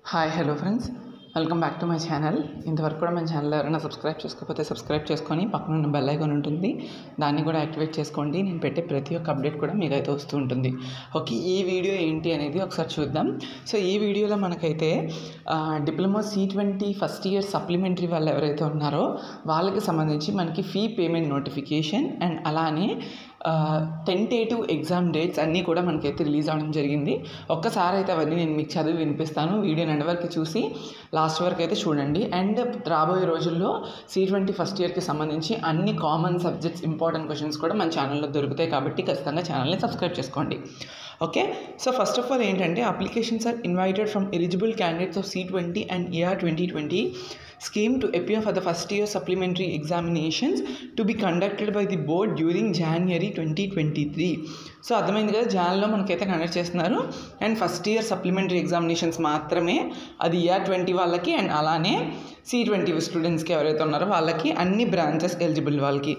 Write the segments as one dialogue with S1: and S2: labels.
S1: hi hello friends welcome back to my channel ఇంతవరకు కూడా మన ఛానల్ ఎవరైనా సబ్స్క్రైబ్ చేసుకోకపోతే సబ్స్క్రైబ్ చేసుకొని పక్కన ఉన్న బెల్ ఐకాన్ ఉంటుంది దాన్ని కూడా యాక్టివేట్ చేసుకోండి నేను పెట్టే ప్రతి ఒక్క అప్డేట్ కూడా మీకు అయితే వస్తూ ఉంటుంది ఓకే ఈ వీడియో ఏంటి అనేది ఒకసారి చూద్దాం సో ఈ వీడియోలో మనకైతే diploma C twenty first year supplementary వాళ్ళు ఎవరైతే ఉన్నారో వాళ్ళకి సంబంధించి మనకి ఫీ పేమెంట్ నోటిఫికేషన్ అండ్ అలానే టెంటేటివ్ ఎగ్జామ్ డేట్స్ అన్నీ కూడా మనకైతే రిలీజ్ అవ్వడం జరిగింది ఒక్కసారి అయితే అవన్నీ నేను మీకు చదివి వినిపిస్తాను వీడియో ఎండ్ వరకు చూసి లాస్ట్ వరకు అయితే చూడండి అండ్ రాబోయే రోజుల్లో సి ట్వంటీ ఫస్ట్ ఇయర్కి సంబంధించి అన్ని కామన్ సబ్జెక్ట్స్ ఇంపార్టెంట్ క్వశ్చన్స్ కూడా మన ఛానల్లో దొరుకుతాయి కాబట్టి ఖచ్చితంగా ఛానల్ని సబ్స్క్రైబ్ చేసుకోండి okay so first of all ఏంటంటే applications are invited from eligible candidates of C twenty and AR twenty twenty scheme to appear for the first year supplementary examinations to be conducted by the board during January 2023 so అర్థమైంది కదా జాన్లో మనకైతే conduct చేస్తున్నారు and first year supplementary examinations మాత్రమే అది year twenty వాళ్ళకి and అలానే C twenty స్టూడెంట్స్కి ఎవరైతే ఉన్నారో వాళ్ళకి అన్ని బ్రాంచెస్ ఎలిజిబుల్ వాళ్ళకి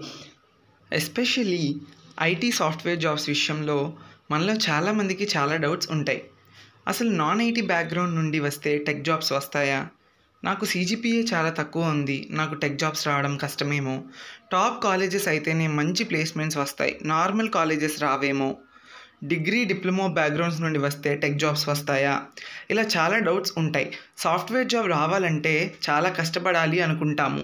S1: ఎస్పెషలీ ఐటీ సాఫ్ట్వేర్ జాబ్స్ విషయంలో మనలో చాలామందికి చాలా డౌట్స్ ఉంటాయి అసలు నాన్ ఐటీ బ్యాక్గ్రౌండ్ నుండి వస్తే టెక్ జాబ్స్ వస్తాయా నాకు సీజీపీఏ చాలా తక్కువ ఉంది నాకు టెక్ జాబ్స్ రావడం కష్టమేమో టాప్ కాలేజెస్ అయితేనే మంచి ప్లేస్మెంట్స్ వస్తాయి నార్మల్ కాలేజెస్ రావేమో డిగ్రీ డిప్లొమా బ్యాక్గ్రౌండ్స్ నుండి వస్తే టెక్ జాబ్స్ వస్తాయా ఇలా చాలా డౌట్స్ ఉంటాయి సాఫ్ట్వేర్ జాబ్ రావాలంటే చాలా కష్టపడాలి అనుకుంటాము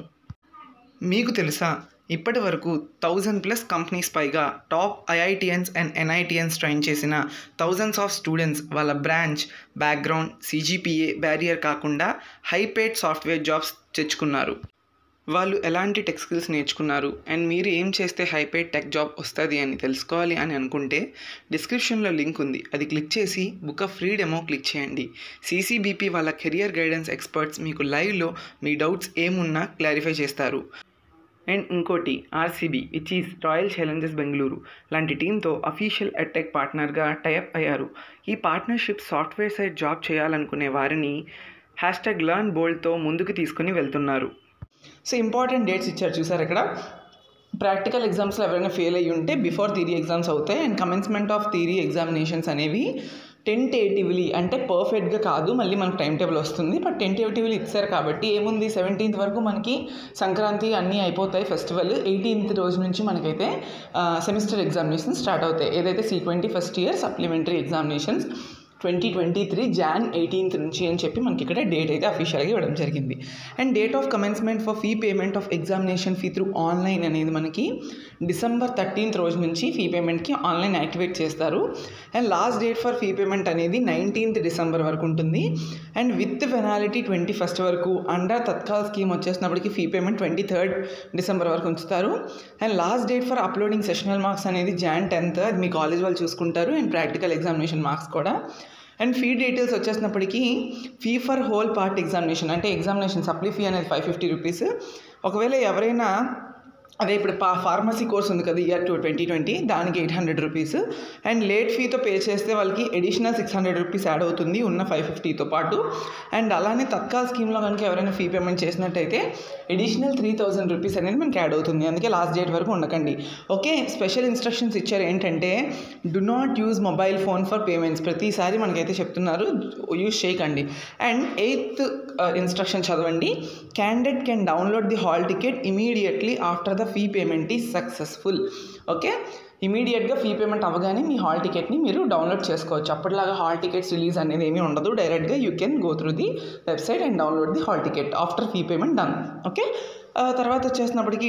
S1: మీకు తెలుసా ఇప్పటి వరకు థౌజండ్ ప్లస్ కంపెనీస్ పైగా top IITians and NITians train చేసిన థౌజండ్స్ ఆఫ్ స్టూడెంట్స్ వాళ్ళ బ్రాంచ్ బ్యాక్గ్రౌండ్ సీజీపీఏ బ్యారియర్ కాకుండా హైపేడ్ సాఫ్ట్వేర్ జాబ్స్ తెచ్చుకున్నారు వాళ్ళు ఎలాంటి టెక్ స్కిల్స్ నేర్చుకున్నారు అండ్ మీరు ఏం చేస్తే హైపేడ్ టెక్ జాబ్ వస్తుంది అని తెలుసుకోవాలి అని అనుకుంటే డిస్క్రిప్షన్లో లింక్ ఉంది అది క్లిక్ చేసి book of free demo click చేయండి సీసీబీపీ వాళ్ళ కెరియర్ గైడెన్స్ ఎక్స్పర్ట్స్ మీకు లైవ్లో మీ డౌట్స్ ఏమున్నా క్లారిఫై చేస్తారు అండ్ ఇంకోటి RCB which is royal challengers Bengaluru లాంటి టీంతో అఫీషియల్ అటెక్ పార్ట్నర్గా టైఅప్ అయ్యారు ఈ పార్ట్నర్షిప్ సాఫ్ట్వేర్ సైడ్ జాబ్ చేయాలనుకునే వారిని హ్యాష్ ట్యాగ్ లర్న్ బోల్డ్తో ముందుకు తీసుకుని వెళ్తున్నారు సో ఇంపార్టెంట్ డేట్స్ ఇచ్చారు చూసారు ఇక్కడ ప్రాక్టికల్ ఎగ్జామ్స్లో ఎవరైనా ఫెయిల్ అయ్యి ఉంటే బిఫోర్ థియరీ ఎగ్జామ్స్ అవుతాయి and commencement of theory examinations అనేవి టెంటేటివ్లీ అంటే పర్ఫెక్ట్గా కాదు మళ్ళీ మనకు టైం టేబుల్ వస్తుంది బట్ టెంటేటివ్లీ ఇచ్చారు కాబట్టి ఏముంది సెవెంటీన్త్ వరకు మనకి సంక్రాంతి అన్నీ అయిపోతాయి ఫెస్టివల్ ఎయిటీన్త్ రోజు నుంచి మనకైతే సెమిస్టర్ ఎగ్జామినేషన్స్ స్టార్ట్ అవుతాయి ఏదైతే C twenty first year supplementary examinations twenty twenty three Jan eighteenth నుంచి అని చెప్పి మనకి ఇక్కడ డేట్ అయితే అఫీషియల్గా ఇవ్వడం జరిగింది and date of commencement for fee payment of examination fee through online అనేది మనకి డిసెంబర్ థర్టీన్త్ రోజు నుంచి ఫీ పేమెంట్కి ఆన్లైన్ యాక్టివేట్ చేస్తారు and last date for fee payment అనేది నైన్టీన్త్ డిసెంబర్ వరకు ఉంటుంది and with penalty twenty first వరకు అండర్ తత్కాల్ స్కీమ్ వచ్చేసినప్పటికి fee payment twenty third December వరకు ఉంచుతారు and last date for uploading sessional marks అనేది జాన్ టెన్త్ అది మీ కాలేజ్ వాళ్ళు చూసుకుంటారు అండ్ ప్రాక్టికల్ ఎగ్జామినేషన్ మార్క్స్ కూడా అండ్ ఫీ డీటెయిల్స్ వచ్చేసినప్పటికీ fee for whole part examination అంటే ఎగ్జామినేషన్ సప్లీ ఫీ అనేది ఫైవ్ ఫిఫ్టీ రూపీస్ ఒకవేళ ఎవరైనా అదే ఇప్పుడు పా ఫార్మసీ కోర్స్ ఉంది కదా ఇయర్ టూ ట్వంటీ ట్వంటీ దానికి eight hundred rupees and late ఫీతో పే చేస్తే వాళ్ళకి additional six hundred rupees add అవుతుంది ఉన్న ఫైవ్ ఫిఫ్టీతో పాటు అండ్ అలానే తత్కాల్ స్కీమ్లో కనుక ఎవరైనా ఫీ పేమెంట్ చేసినట్టయితే అడిషనల్ త్రీ థౌజండ్ రూపీస్ అనేది మనకి యాడ్ అవుతుంది అందుకే లాస్ట్ డేట్ వరకు ఉండకండి ఓకే స్పెషల్ ఇన్స్ట్రక్షన్స్ ఇచ్చారు ఏంటంటే do not use mobile phone for payments ప్రతిసారి మనకైతే చెప్తున్నారు యూజ్ చేయకండి అండ్ ఎయిత్ ఇన్స్ట్రక్షన్ చదవండి candidate can download the hall ticket immediately after the fee payment is successful okay ఇమీడియట్గా ఫీ పేమెంట్ అవ్వగానే మీ హాల్ టికెట్ని మీరు డౌన్లోడ్ చేసుకోవచ్చు అప్పటిలాగా హాల్ టికెట్స్ రిలీజ్ అనేది ఏమీ ఉండదు డైరెక్ట్గా you can go through the website and download the hall ticket after fee payment done okay తర్వాత వచ్చేసినప్పటికీ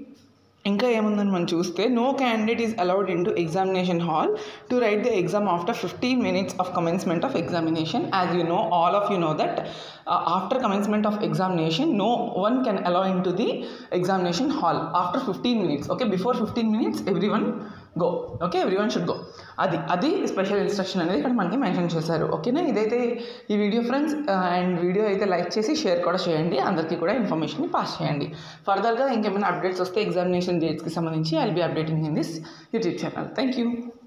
S1: ఇంకా ఏముందని మనం చూస్తే no candidate is allowed in to examination hall to write the exam after fifteen minutes of commencement of examination as you know all of you know that after commencement of examination no one can allow in to the examination hall after fifteen minutes okay before fifteen minutes every one go okay every one should go అది అది special instruction అనేది ఇక్కడ మనకి mention చేశారు ఓకేనా ఇదైతే ఈ video friends and video అయితే లైక్ చేసి షేర్ కూడా చేయండి అందరికీ కూడా ఇన్ఫర్మేషన్ని పాస్ చేయండి ఫర్దర్గా ఇంకేమైనా అప్డేట్స్ వస్తే ఎగ్జామినేషన్ డేట్స్కి సంబంధించి I'll be updating in this YouTube channel thank you